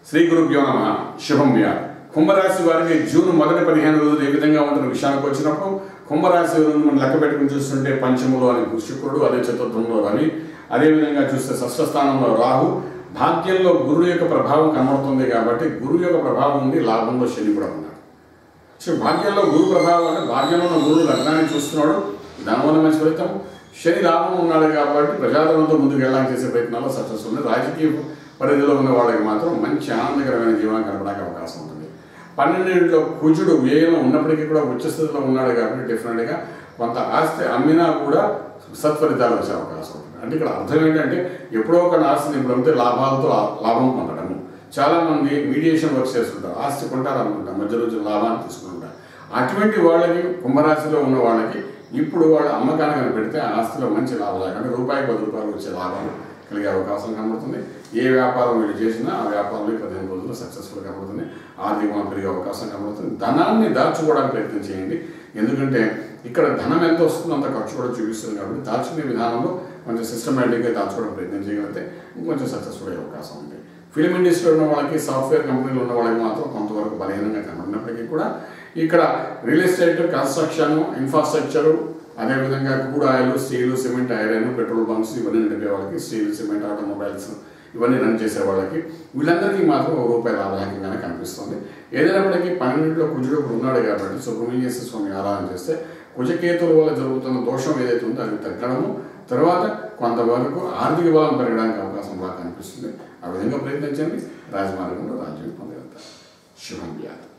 శ్రీ గురుభ్యో నమ శుభం వ్యా కుంభరాశి వారికి జూన్ మొదటి పదిహేను రోజులు ఏ విధంగా ఉంటున్న విషయానికి వచ్చినప్పుడు కుంభరాశి రోజు మనం లెక్క పెట్టుకుని చూస్తుంటే పంచములో అని శుక్రుడు అదే చతుర్థంలో రవి అదేవిధంగా చూస్తే షష్ఠస్థానంలో రాహు భాగ్యంలో గురువు యొక్క ప్రభావం కనబడుతుంది కాబట్టి గురువు యొక్క ప్రభావం ఉంది లాభంలో శని కూడా ఉన్నాడు సో భాగ్యంలో గురు ప్రభావం అంటే భాగ్యంలో ఉన్న గురువు లగ్నాన్ని చూస్తున్నాడు దానివల్ల మంచి ఫలితం శని లాభం ఉన్నాడు కాబట్టి ప్రజాదరణతో ముందుకు వెళ్ళడానికి చేసే ప్రయత్నాల్లో సక్సెస్ ఉంది రాజకీయ పరిధిలో ఉన్న వాళ్ళకి మాత్రం మంచి ఆనందకరమైన జీవనం గడపడానికి అవకాశం ఉంటుంది పన్నెండింటిలో కుజుడు వ్యయంలో ఉన్నప్పటికీ కూడా ఉచ్చ స్థితిలో ఉన్నాడు కాబట్టి డెఫినెట్గా కొంత ఆస్తి అమ్మినా కూడా సత్ఫలితాలు వచ్చే అవకాశం ఉంటుంది అంటే ఇక్కడ అర్థం ఏంటంటే ఎప్పుడో ఒక ఆస్తిని ఇప్పుడు అమ్మితే లాభాలతో లా- లాభం పొందడము చాలా మంది మీడియేషన్ వర్క్ చేస్తుంటారు ఆస్తి కొంటారు అనుకుంటారు మధ్య రోజు లాభాన్ని తీసుకుంటారు అటువంటి వాళ్ళకి కుంభరాశిలో ఉన్న వాళ్ళకి ఇప్పుడు వాళ్ళ అమ్మకాన్ని కనుక పెడితే ఆ ఆస్తిలో మంచి లాభాలు అంటే రూపాయి పది రూపాయలు వచ్చే లాభాలు కలిగే అవకాశం కనబడుతుంది ఏ వ్యాపారం వీళ్ళు చేసినా ఆ వ్యాపారంలో పదిహేను రోజుల్లో సక్సెస్ఫుల్ కనబడుతుంది ఆర్థిక బలం పెరిగే అవకాశం కనబడుతుంది ధనాన్ని దాచుకోవడానికి ప్రయత్నం చేయండి ఎందుకంటే ఇక్కడ ధనం ఎంత వస్తుందో అంత ఖర్చు కూడా చూపిస్తుంది కాబట్టి దాచుకునే విధానంలో కొంచెం సిస్టమేటిక్గా దాచుకోవడానికి ప్రయత్నం చేయగలిగితే ఇంకొంచెం సక్సెస్ఫుల్ అయ్యే అవకాశం ఉంది ఫిలిం ఇండస్ట్రీలో ఉన్న వాళ్ళకి సాఫ్ట్వేర్ కంపెనీలో ఉన్న వాళ్ళకి మాత్రం కొంతవరకు బలహీనంగా కనబడినప్పటికీ కూడా ఇక్కడ రియల్ ఎస్టేట్ కన్స్ట్రక్షన్ ఇన్ఫ్రాస్ట్రక్చరు అదేవిధంగా crude oil steel cement iron petrol bunks ఇవన్నీ నడిపే వాళ్ళకి స్టీల్ సిమెంట్ ఆటోమొబైల్స్ ఇవన్నీ రన్ చేసే వాళ్ళకి వీళ్ళందరికీ మాత్రం ఒక రూపాయి లాభదాయకంగానే కనిపిస్తుంది ఏదైనప్పటికీ పన్నెండింటిలో కుజుడు ఇప్పుడు ఉన్నాడు కాబట్టి సుబ్రహ్మణ్యేశ్వర స్వామి ఆరాధన చేస్తే కుజకేతుల వల్ల జరుగుతున్న దోషం ఏదైతే ఉందో అది తగ్గడము తర్వాత కొంతవరకు ఆర్థిక బలం పెరగడానికి అవకాశం బాగా కనిపిస్తుంది ఆ విధంగా ప్రయత్నించండి రాజమార్గంలో రాజ్యం పొందగలుగుతారు శుభం వ్యాధి